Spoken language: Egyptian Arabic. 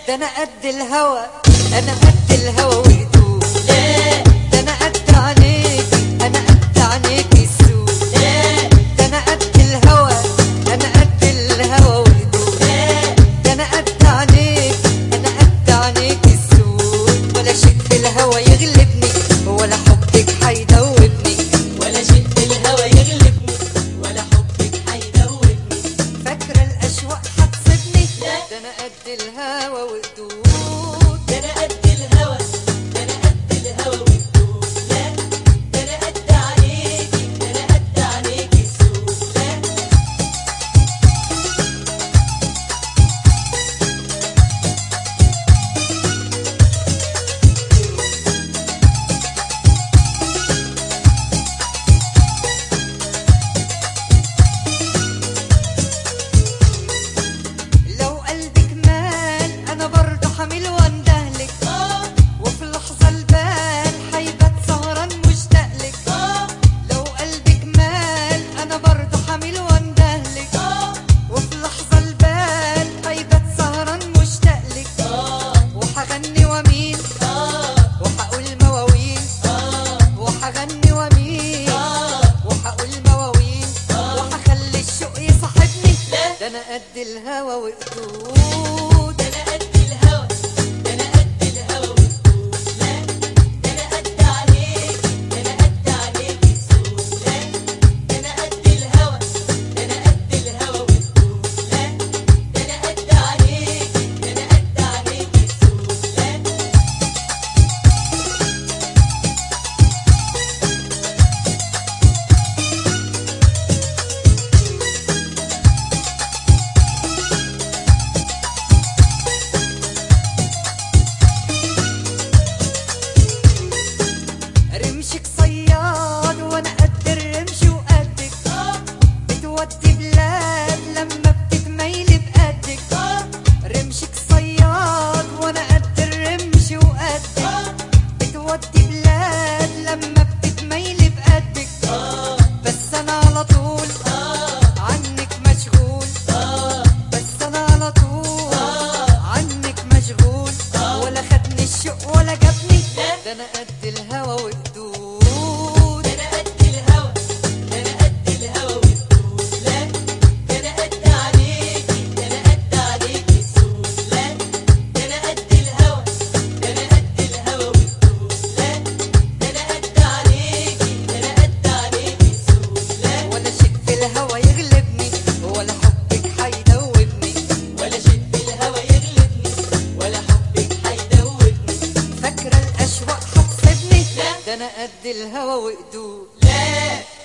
ده انا قد الهوى انا قد الهوى وهدوء لا ده انا قد عينيكي انا قد عينيكي السوق لا ده انا قد الهوى انا قد الهوى وهدوء لا ده انا قد عينيك انا قد عينيكي السوق ولا شيء في الهوى يغلبني ولا حبك حيدوبني ولا شيء في الهوى يغلبني ولا حبك حيدوبني فاكرة الأشواق هتصيبني لا. ده أنا قد الهوى وقدود ده انا قد الهوى ده انا قد الهوى والدوب لا ده انا قد عليكي ده انا قد عليكي السوق لا لو قلبك مال أنا برضه حامل واندهلك اه وفي لحظة البال حيبات سهران مشتاق لك اه لو قلبك مال أنا برضه حامل واندهلك اه وفي لحظة البال حيبات سهران مشتاق لك اه وحغني ومين اه وحقول مواويل اه وحغني ومين اه وحقول مواويل وحخلي الشوق يصاحبني لا. ده انا قد الهوى وقدود ده انا قد الهوى ده انا قد الهوى والدوب لا ده انا قد عليكي ده انا قد عليكي السوق لا ده انا قد الهوى ده انا قد الهوى والدوب لا ده انا قد عليكي ده انا قد عليكي السوق لا رمشك صياد وانا قد الرمش وقدك اه بتودي بلاد لما بتتميلي بقدك اه رمشك صياد وانا قد الرمش وقدك اه بتودي بلاد لما بتتميلي بقدك اه بس انا على طول اه عنك مشغول اه بس انا على طول آه. عنك مشغول آه. ولا خدني الشوق ولا جابني لا. ده انا قد الهوى وقدود ده انا قد الهوى ده انا قد الهوى والدوب لا ده انا قد عليكي ده انا قد عليكي السوق لا ده انا قد الهوى ده انا قد الهوى والدوب لا ده انا قد عليكي ده انا قد عليكي السوق لا ولا شيء في الهوى يغلبني ولا حبك حيدوبني ولا شيء في الهوى يغلبني ولا حبك حيدوبني فاكرة الأشواق هتصيبني لا. ده أنا قد الهوى وقدود لا